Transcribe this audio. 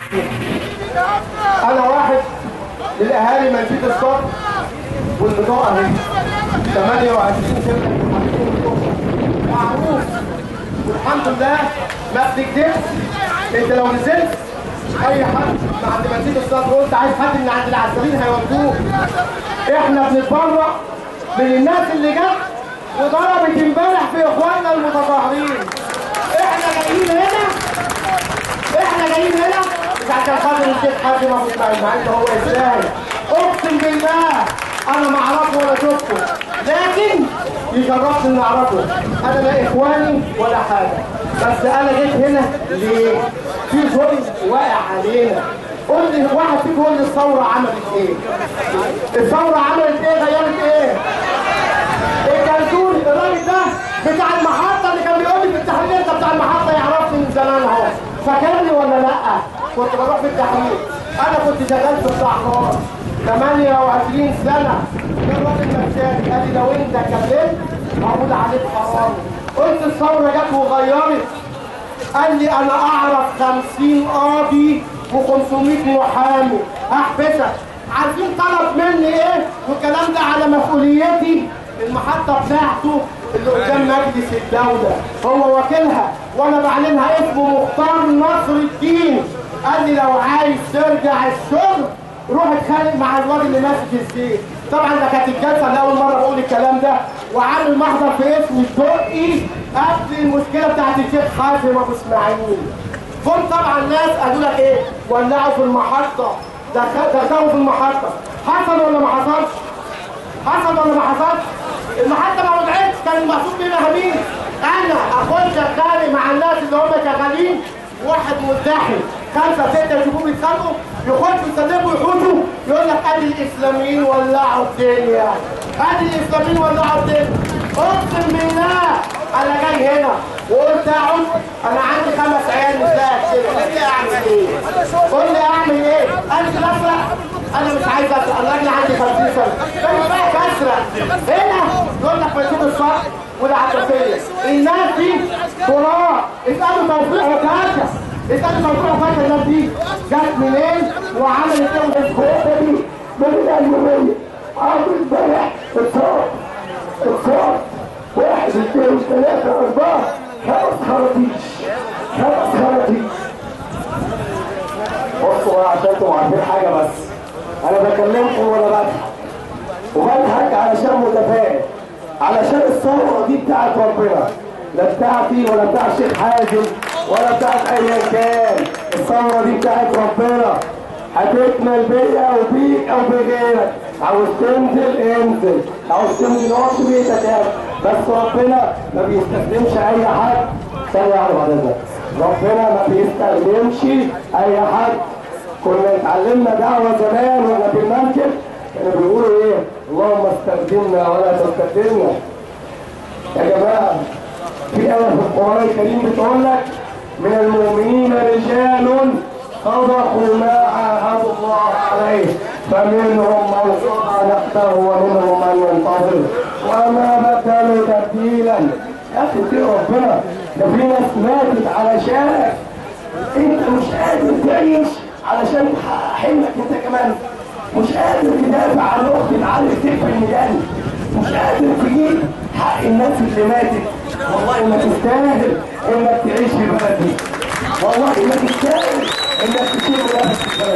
انا واحد للاهالي منشيه الصبر والبطاقه اهي 28 سنه معروف والحمد لله ما بتكذبش انت لو نزلت اي حد من عند منشيه الصبر وقلت عايز حد من عند العسكريين هيودوه احنا بنتبرع من الناس اللي جت وضربت امبارح في اخواننا المتظاهرين احنا جايين هنا احنا جايين هنا مش عشان خاطر الشيخ حازم ابو اسماعيل مع ان هو ازاي اقسم بالله انا ما اعرفه ولا شفته لكن يشرفني ان اعرفه انا لا اخواني ولا حاجه بس انا جيت هنا ليه؟ في ظلم واقع علينا قول لي واحد فيكم يقول لي الثوره عملت ايه؟ الثوره عملت ايه؟ غيرت ايه؟ الجلدوني الراجل ده بتاع المحطة اللي كان بيقول لي في التحرير انت بتاع المحطة يعرفني من زمان اهو فاكرني ولا لا؟ كنت بروح في التحرير انا كنت شغال في الصحراء 28 سنة كان راجل مشاكل قال لي لو انت كملت هقول عليك حرام قلت الثورة جت وغيرت قال لي انا اعرف 50 قاضي و500 محامي هحبسك عارفين طلب مني ايه والكلام ده على مسؤوليتي المحطة بتاعته اللي قدام مجلس الدولة هو وكيلها وانا بعلنها اسمه مختار نصر الدين قال لي لو عايز ترجع الشغل روح اتخانق مع الواد اللي ماسك الزيت طبعا ده كانت الجلسه اللي اول مره بقول الكلام ده وعامل محضر في اسم الدقي قبل المشكله بتاعت الشيخ حازم ابو اسماعيل جم طبعا ناس قالوا لك ايه ولعوا في المحطه دخل- دخلوا في المحطه حصل ولا ما حصلش؟ حصل ولا ما حصلش؟ المحطه ما وضعتش كان المقصود منها مين؟ انا اخش اتخانق مع الناس اللي هم شغالين واحد ملتحي خمسه سته يشوفوه بيتخانقوا يخشوا يسلموا يحوشوا يقول لك ادي الاسلاميين ولعوا الدنيا ادي الاسلاميين ولعوا الدنيا اقسم بالله انا جاي هنا وقلت اقعد انا عندي خمس عيال مش لاقي كده قلت لي اعمل ايه؟ قول لي اعمل ايه؟ انزل اسرق انا مش عايز اسرق الراجل عندي 50 سنه انا بقى اسرق هنا يقول لك مسجد الصح والعباسيه الناس دي تراب اسالوا توفيق وكاكا اسالوا توفيق وكاكا الناس دي جت منين وعملت ايه الخوفه دي من الالمانيه عمرو امبارح اتصاب اتصاب واحد اثنين ثلاثة أربعة خمس خراطيش خمس خراطيش بصوا بقى عشان تبقوا عارفين حاجة بس أنا بكلمكم وأنا بضحك وبضحك علشان متفائل علشان الثورة دي بتاعت ربنا لا بتاعتي ولا بتاع الشيخ حازم ولا بتاعت أيا كان الثورة دي بتاعت ربنا هتكمل بيا او بيك او بغيرك عاوز تنزل انزل عاوز تنزل اقعد في بيتك يا أخي. بس ربنا ما بيستخدمش اي حد ثانية واحدة بعد إذنك. ربنا ما بيستخدمش اي حد كنا اتعلمنا دعوة زمان وانا في المركب كانوا بيقولوا ايه اللهم استخدمنا ولا تستخدمنا يا جماعة في آية في القرآن الكريم بتقول لك من المؤمنين رجال صدقوا ما عاهدوا الله عليه فمنهم من قضى نحبه ومنهم من ينتظر وما بدلوا تبديلا يا اخي اتقي ربنا ده في ناس ماتت علشانك انت مش قادر تعيش علشان تحقق حلمك انت كمان مش قادر تدافع عن اخت العالم تكفي الميدان مش قادر تجيب حق الناس اللي ماتت والله ما تستاهل انك تعيش في البلد دي والله ما تستاهل انك تشيل نفسك